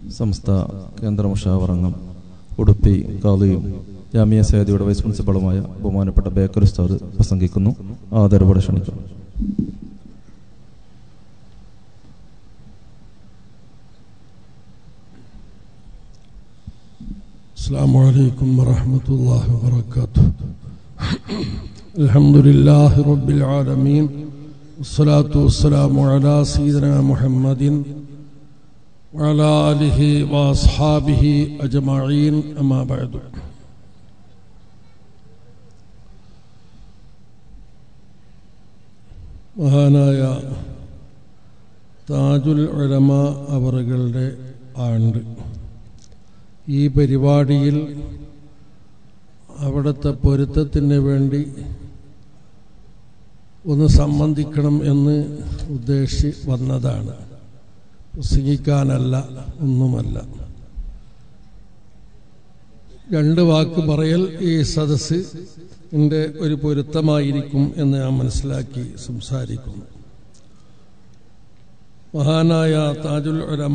സംസ്ഥ കേന്ദ്ര മുഷാവറംഗം ഉടുപ്പി കാളിയും ജാമിയ സേദിയുടെ വൈസ് പ്രിൻസിപ്പളുമായ ബഹുമാനപ്പെട്ട ബേക്കർ ഉസ്താദ് പ്രസംഗിക്കുന്നു ആദരവോടെ ക്ഷണിക്കുന്നു السلام عليكم ورحمة الله وبركاته الحمد لله رب العالمين والصلاة والسلام على سيدنا محمد وعلى آله وأصحابه أجمعين أما بعد മഹാനായ താജുൽ ഉലമ അവറുകളുടെ ആണ്ട് ഈ പരിപാടിയിൽ അവിടുത്തെ പൊരുത്തത്തിന് വേണ്ടി ഒന്ന് സംബന്ധിക്കണം എന്ന് ഉദ്ദേശിച്ച് വന്നതാണ് പ്രസംഗിക്കാനല്ല ഒന്നുമല്ല രണ്ട് വാക്ക് പറയൽ ഈ സദസ് എൻ്റെ ഒരു പൊരുത്തമായിരിക്കും എന്ന് ഞാൻ മനസ്സിലാക്കി സംസാരിക്കുന്നു മഹാനായ താജുൽ ഉലമ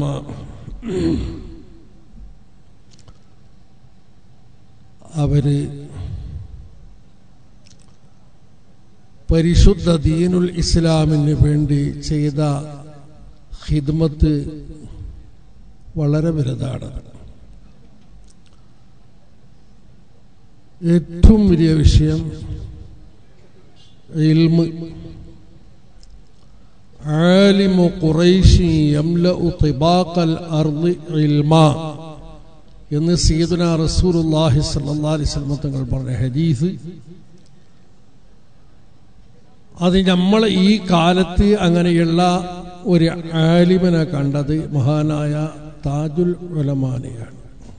അവര് പരിശുദ്ധ ദീനുൽ ഇസ്ലാമിന് വേണ്ടി ചെയ്ത ഹിദ്മത്ത് വളരെ വലുതാണ് ഏറ്റവും വലിയ വിഷയം ഇൽമ് عالم قريش يملأ طباق الأرض علما എന്ന് സീദുന റസൂലുള്ളാഹി സ്വല്ലല്ലാഹി അലൈഹി വസല്ലം തങ്ങൾ പറഞ്ഞ ഹദീസ് അത് നമ്മൾ ഈ കാലത്ത് അങ്ങനെയുള്ള ഒരു ആലിമനെ കണ്ടത് മഹാനായ താജുൽ ഉലമാനെയാണ്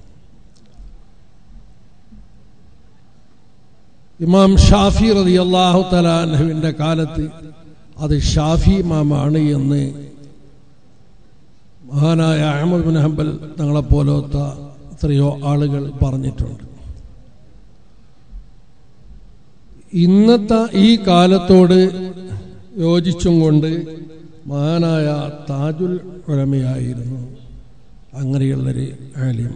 ഇമാം ഷാഫി റളിയല്ലാഹു തലാൻഹുവിൻ്റെ കാലത്ത് അത് ഷാഫി ഇമാമാണ് എന്ന് മഹാനായ അഹമ്മദ് ബിൻ ഹംബൽ തങ്ങളെപ്പോലത്തെ എത്രയോ ആളുകൾ പറഞ്ഞിട്ടുണ്ട് ഇന്നത്തെ ഈ കാലത്തോട് യോജിച്ചും കൊണ്ട് മഹാനായ താജുൽ ഉഴമയായിരുന്നു അങ്ങനെയുള്ളൊരു ആലിം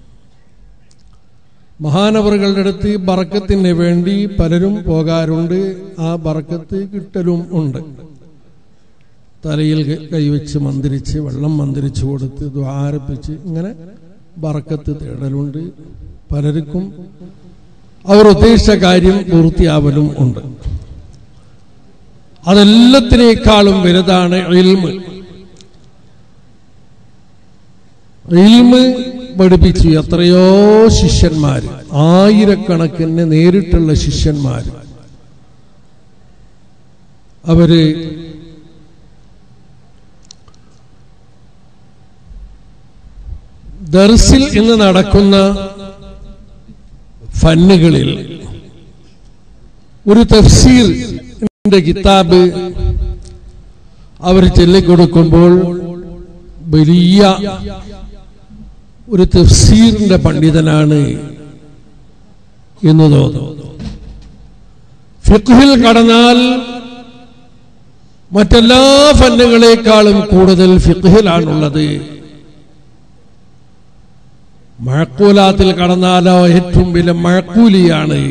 മഹാനവറുകളുടെ അടുത്ത് ബറക്കത്തിന് വേണ്ടി പലരും പോകാറുണ്ട് ആ ബറക്കത്ത് കിട്ടലും ഉണ്ട് തലയിൽ കൈവച്ച് മന്ത്രിച്ച് വെള്ളം മന്ത്രിച്ചു കൊടുത്ത് ദ്വാരപ്പിച്ച് ഇങ്ങനെ ബറക്കത്ത് തേടലുണ്ട് പലർക്കും അവർ ഉദ്ദേശിച്ച കാര്യം പൂർത്തിയാവലും ഉണ്ട് അതെല്ലാത്തിനേക്കാളും വലുതാണ് ഇൽമ് ഇൽമ് പഠിപ്പിച്ചു എത്രയോ ശിഷ്യന്മാർ ആയിരക്കണക്കിന് നേരിട്ടുള്ള ശിഷ്യന്മാർ അവര് ദർസിൽ ഇന്ന് നടക്കുന്ന ഫന്നുകളിൽ ഒരു തഫ്സീർ കിതാബ് അവർ ചൊല്ലിക്കൊടുക്കുമ്പോൾ വലിയ ഒരു തഫ്സീറിന്റെ പണ്ഡിതനാണ് എന്ന് തോന്നുന്നു ഫിഖ്ഹിൽ കടന്നാൽ മറ്റെല്ലാ ഫന്നുകളെക്കാളും കൂടുതൽ ഫിഖ്ഹിലാണുള്ളത് മഴക്കൂലാത്തിൽ കടന്നാലോ ഏറ്റവും വലിയ മഴക്കൂലിയാണ്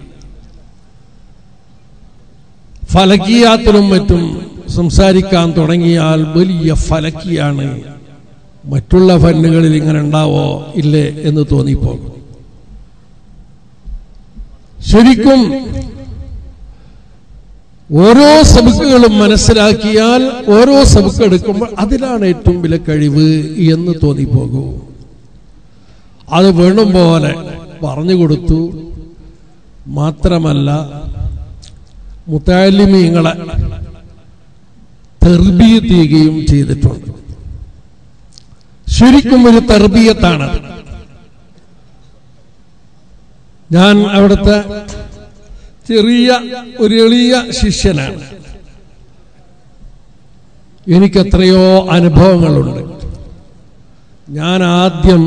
ഫലക്കിയാത്തിലും മറ്റും സംസാരിക്കാൻ തുടങ്ങിയാൽ വലിയ ഫലക്കിയാണ് മറ്റുള്ള ഫന്നുകളിൽ ഇങ്ങനെ ഉണ്ടാവോ ഇല്ലേ എന്ന് തോന്നിപ്പോകും ശരിക്കും ഓരോ സബുക്കുകളും മനസ്സിലാക്കിയാൽ ഓരോ സബുക്ക് എടുക്കുമ്പോൾ അതിലാണ് ഏറ്റവും വലിയ കഴിവ് എന്ന് തോന്നിപ്പോകൂ അത് വേണം പോലെ പറഞ്ഞു കൊടുത്തു മാത്രമല്ല മുത്താലിമീങ്ങളെ തെർബീയത്തീയുകയും ചെയ്തിട്ടുണ്ട് ശരിക്കും ഒരു തെർബീയത്താണ് ഞാൻ അവിടുത്തെ ചെറിയ ഒരു എളിയ ശിഷ്യനാണ് എനിക്ക് എത്രയോ അനുഭവങ്ങളുണ്ട് ഞാൻ ആദ്യം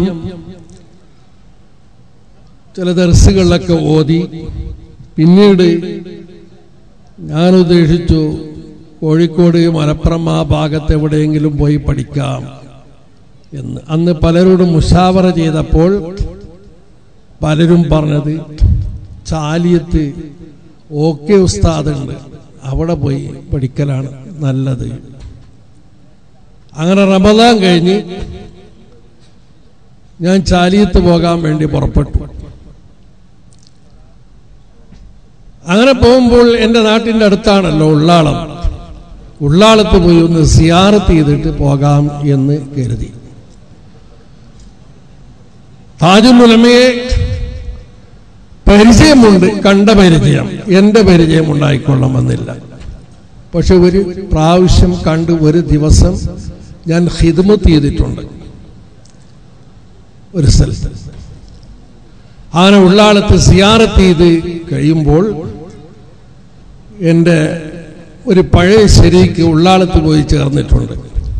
ചില ദർസുകളിലൊക്കെ ഓതി പിന്നീട് ഞാൻ ഉദ്ദേശിച്ചു കോഴിക്കോട് മലപ്പുറം ആ ഭാഗത്ത് എവിടെയെങ്കിലും പോയി പഠിക്കാം എന്ന് അന്ന് പലരോടും മുഷാവറ ചെയ്തപ്പോൾ പലരും പറഞ്ഞത് ചാലിയത്ത് ഓക്കെ ഉസ്താദുണ്ട് അവിടെ പോയി പഠിക്കലാണ് നല്ലത് അങ്ങനെ റമദാൻ കഴിഞ്ഞ് ഞാൻ ചാലിയത്ത് പോകാൻ വേണ്ടി പുറപ്പെട്ടു അങ്ങനെ പോകുമ്പോൾ എൻ്റെ നാട്ടിൻ്റെ അടുത്താണല്ലോ ഉള്ളാളം ഉള്ളാളത്ത് പോയി ഒന്ന് സിയാറത്ത് ചെയ്തിട്ട് പോകാം എന്ന് കരുതി താജുൽ ഉലമയെ പരിചയമുണ്ട് കണ്ട പരിചയം എൻ്റെ പരിചയം ഉണ്ടായിക്കൊള്ളണമെന്നില്ല പക്ഷെ ഒരു പ്രാവശ്യം കണ്ട് ഒരു ദിവസം ഞാൻ ഹിദ്മത്ത് ചെയ്തിട്ടുണ്ട് ഒരു സ്ഥലത്ത് അങ്ങനെ ഉള്ളാളത്ത് സിയാറത്ത് ചെയ്ത് കഴിയുമ്പോൾ എൻ്റെ ഒരു പഴയ ശരീക്ക് ഉള്ളാളത്ത് പോയി ചേർന്നിട്ടുണ്ട്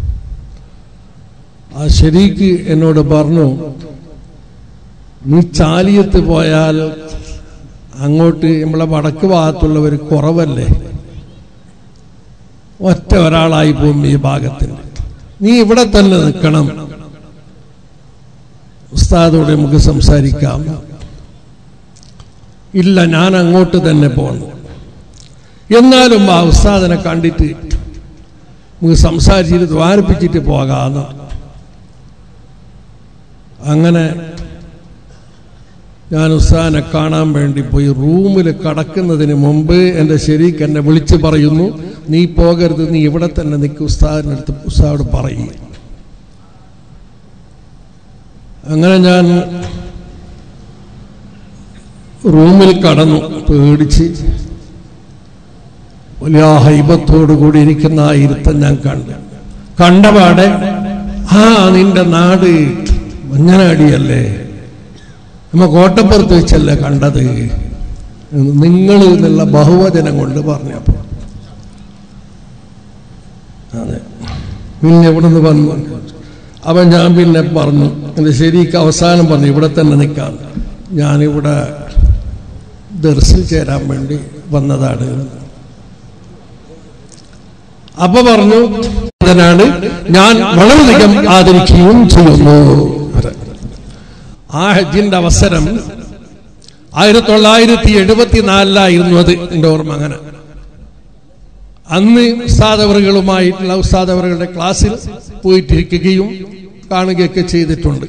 ആ ശരീക്ക് എന്നോട് പറഞ്ഞു നീ ചാലിയത്ത് പോയാൽ അങ്ങോട്ട് നമ്മളെ വടക്ക് ഭാഗത്തുള്ളവർ കുറവല്ലേ ഒറ്റ ഒരാളായി പോകും ഈ ഭാഗത്തിന് നീ ഇവിടെ തന്നെ നിൽക്കണം ഉസ്താദോട് നമുക്ക് സംസാരിക്കാം ഇല്ല ഞാൻ അങ്ങോട്ട് തന്നെ പോകണം എന്നാലും ആ ഉസ്താദിനെ കണ്ടിട്ട് നമുക്ക് സംസാരിച്ചിട്ട് ദ്വാരിപ്പിച്ചിട്ട് പോകാന്ന് അങ്ങനെ ഞാൻ ഉസ്താദിനെ കാണാൻ വേണ്ടി പോയി റൂമിൽ കടക്കുന്നതിന് മുമ്പ് എൻ്റെ ശരീക്ക് എന്നെ വിളിച്ചു പറയുന്നു നീ പോകരുത് നീ ഇവിടെ തന്നെ നിൽക്ക് ഉസ്താദിനടുത്ത് ഉസ്താദോട് പറയും അങ്ങനെ ഞാൻ റൂമിൽ കടന്നു പേടിച്ച് വലിയ ഹൈബത്തോടു കൂടി ഇരിക്കുന്ന ആ ഇരുത്തം ഞാൻ കണ്ടു കണ്ടപാടെ ആ നിന്റെ നാട് മഞ്ഞനാടിയല്ലേ നമ്മ കോട്ടപ്പുറത്ത് വെച്ചല്ലേ കണ്ടത് നിങ്ങൾ എന്നുള്ള ബഹുവചനം കൊണ്ട് പറഞ്ഞപ്പോൾ അതെ പിന്നെ ഇവിടെ നിന്ന് വന്നു അവൻ ഞാൻ പിന്നെ പറഞ്ഞു എൻ്റെ ശരിക്ക് അവസാനം പറഞ്ഞു ഇവിടെ തന്നെ നിൽക്കാം ഞാനിവിടെ ദർശിൽ ചേരാൻ വേണ്ടി വന്നതാണ് അപ്പൊ പറഞ്ഞു അതിനാണ് ഞാൻ വളരെയധികം ആദരിക്കുകയും ചെയ്യുന്നു ആ ഹജ്ജിന്റെ അവസരം ആയിരത്തി തൊള്ളായിരത്തി എഴുപത്തിനാലിലായിരുന്നു അത് എൻ്റെ ഓർമ്മ അങ്ങനെ അന്ന് ഉസ്താദവറുകളുമായിട്ടുള്ള ഉസ്താദവറുകളുടെ ക്ലാസ്സിൽ പോയിട്ടിരിക്കുകയും കാണുകയൊക്കെ ചെയ്തിട്ടുണ്ട്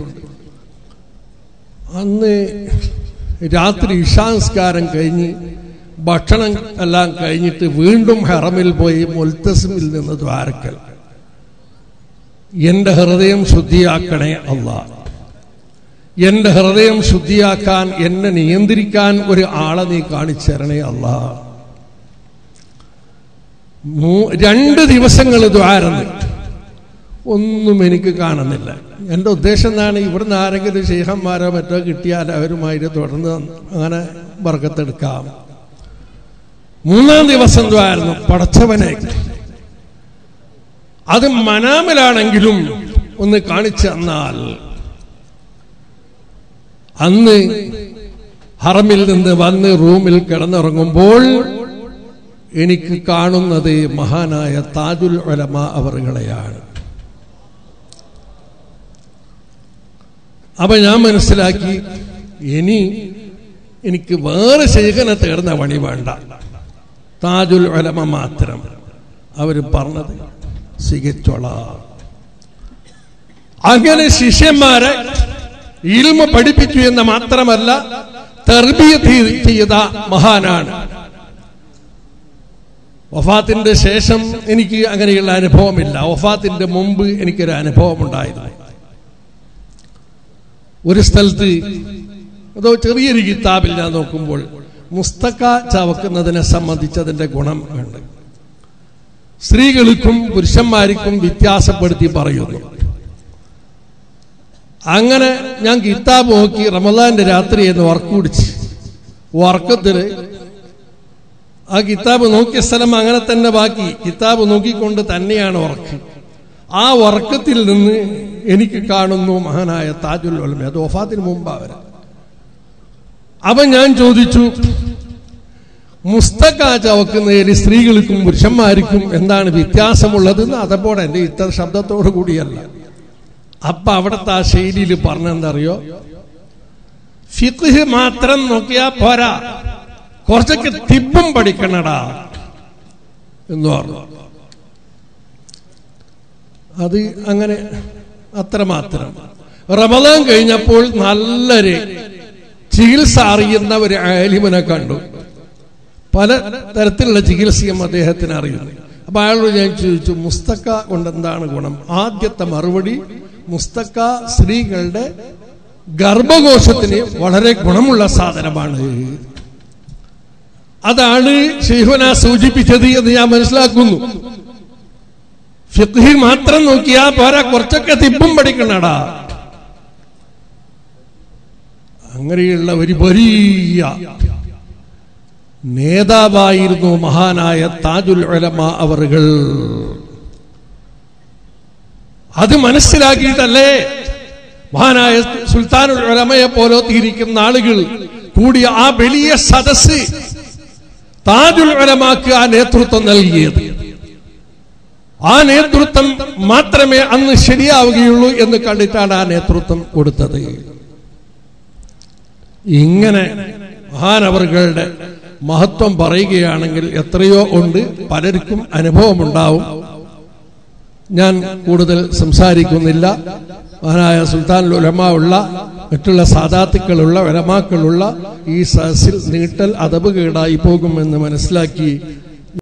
അന്ന് രാത്രി ഇഷാംസ്കാരം കഴിഞ്ഞ് ഭക്ഷണം എല്ലാം കഴിഞ്ഞിട്ട് വീണ്ടും ഹറമിൽ പോയി മുൽത്തസിമിൽ നിന്ന് ദ്വാരക്കൽ എന്റെ ഹൃദയം ശുദ്ധിയാക്കണേ അല്ല എന്റെ ഹൃദയം ശുദ്ധിയാക്കാൻ എന്നെ നിയന്ത്രിക്കാൻ ഒരു ആളെ നീ കാണിച്ചു തരണേ അല്ല രണ്ട് ദിവസങ്ങൾ ദ്വാരന്ന് ഒന്നും എനിക്ക് കാണുന്നില്ല എൻ്റെ ഉദ്ദേശം എന്താണ് ഇവിടുന്ന് ആരെങ്കിലും ശേഖന്മാരോ മറ്റോ കിട്ടിയാൽ അവരുമായിട്ട് തുടർന്ന് അങ്ങനെ വർഗത്തെടുക്കാം മൂന്നാം ദിവസം ദ്വാരുന്നു പടച്ചവനെ അത് മനാമിലാണെങ്കിലും ഒന്ന് കാണിച്ചു തന്നാൽ അന്ന് ഹറമിൽ നിന്ന് വന്ന് റൂമിൽ കിടന്നുറങ്ങുമ്പോൾ എനിക്ക് കാണുന്നത് മഹാനായ താജുൽ ഒലമ അവറുകളെയാണ് അപ്പൊ ഞാൻ മനസ്സിലാക്കി ഇനി എനിക്ക് വേറെ ശേഖനെ തേടുന്ന പണി വേണ്ട താജുൽ ഒലമ മാത്രം അവർ പറഞ്ഞത് സ്വീകരിച്ചോള അങ്ങനെ ശിഷ്യന്മാരെ ഇൽമ പഠിപ്പിച്ചു എന്ന് മാത്രമല്ല തെർബിയത്ത് ചെയ്ത മഹാനാണ് വഫാത്തിന്റെ ശേഷം എനിക്ക് അങ്ങനെയുള്ള അനുഭവമില്ല വഫാത്തിന്റെ മുമ്പ് എനിക്കൊരു അനുഭവം ഉണ്ടായിരുന്നു ഒരു സ്ഥലത്ത് അതോ ചെറിയൊരു കിതാബിൽ ഞാൻ നോക്കുമ്പോൾ മുസ്തക്ക ചവക്കുന്നതിനെ സംബന്ധിച്ച് അതിന്റെ ഗുണം ഉണ്ട് സ്ത്രീകൾക്കും പുരുഷന്മാർക്കും വ്യത്യാസപ്പെടുത്തി പറയുന്നു അങ്ങനെ ഞാൻ കിതാബ് നോക്കി റമദാന്റെ രാത്രി എന്ന് വർക്ക് പിടിച്ച് വർക്കത്തില് ആ കിതാബ് നോക്കിയ സ്ഥലം അങ്ങനെ തന്നെ ബാക്കി കിതാബ് നോക്കിക്കൊണ്ട് തന്നെയാണ് ഉറക്കം ആ ഉറക്കത്തിൽ നിന്ന് എനിക്ക് കാണുന്നു മഹാനായ താജുൽ ഉലമ അത് വഫാത്തിന് മുമ്പ് അവര് അപ്പൊ ഞാൻ ചോദിച്ചു മുസ്തക്ക ചവക്കുന്നതിൽ സ്ത്രീകൾക്കും പുരുഷന്മാർക്കും എന്താണ് വ്യത്യാസമുള്ളതെന്ന് അതപ്പോൾ എൻ്റെ ഇത്ര ശബ്ദത്തോടു കൂടിയല്ല അപ്പൊ അവിടുത്തെ ആ ശൈലിയിൽ പറഞ്ഞെന്തറിയോ ഫിഖ് മാത്രം നോക്കിയാ പോരാ കുറച്ചൊക്കെ തിബും പഠിക്കണടാ എന്ന് പറഞ്ഞു അത് അങ്ങനെ അത്രമാത്രം റമദാൻ കഴിഞ്ഞപ്പോൾ നല്ലൊരു ചികിത്സ അറിയുന്ന ഒരു ആലിമനെ കണ്ടു പല തരത്തിലുള്ള ചികിത്സയും അദ്ദേഹത്തിന് അറിയുന്നു അപ്പൊ അയാളോട് ഞാൻ ചോദിച്ചു മുസ്തക്ക കൊണ്ട് എന്താണ് ഗുണം ആദ്യത്തെ മറുപടി മുസ്തക്ക സ്ത്രീകളുടെ ഗർഭകോശത്തിന് വളരെ ഗുണമുള്ള സാധനമാണ് അതാണ് ഷെയ്ഹുന സൂചിപ്പിച്ചത് എന്ന് ഞാൻ മനസ്സിലാക്കുന്നു ഫിഖ് മാത്രം നോക്കിയാ പോരാ കുറച്ചൊക്കെ തിപ്പും പഠിക്കണടാ അങ്ങനെയുള്ള ഒരു വലിയ നേതാവായിരുന്നു മഹാനായ താജുൽ ഉലമ അവറുകൾ അത് മനസ്സിലാക്കിയിട്ടല്ലേ മഹാനായ സുൽത്താനുൽ ഉലമയെ പോലത്തിയിരിക്കുന്ന ആളുകൾ കൂടിയ ആ വലിയ സദസ് താജുൽ ഉലമാക്ക് ആ നേതൃത്വം നൽകിയത് ആ നേതൃത്വം മാത്രമേ അന്ന് ശരിയാവുകയുള്ളൂ എന്ന് കണ്ടിട്ടാണ് ആ നേതൃത്വം കൊടുത്തത് ഇങ്ങനെ മഹാനവറുകളുടെ മഹത്വം പറയുകയാണെങ്കിൽ എത്രയോ ഉണ്ട് പലർക്കും അനുഭവമുണ്ടാവും ഞാൻ കൂടുതൽ സംസാരിക്കുന്നില്ല മഹാനായ സുൽത്താൻ ഉലമ ഉള്ള മറ്റുള്ള സാധാത്തുക്കളുള്ള ഉലമാക്കളുള്ള ഈ സദസ്സിൽ നീട്ടൽ അതപ് കേടായി പോകുമെന്ന് മനസ്സിലാക്കി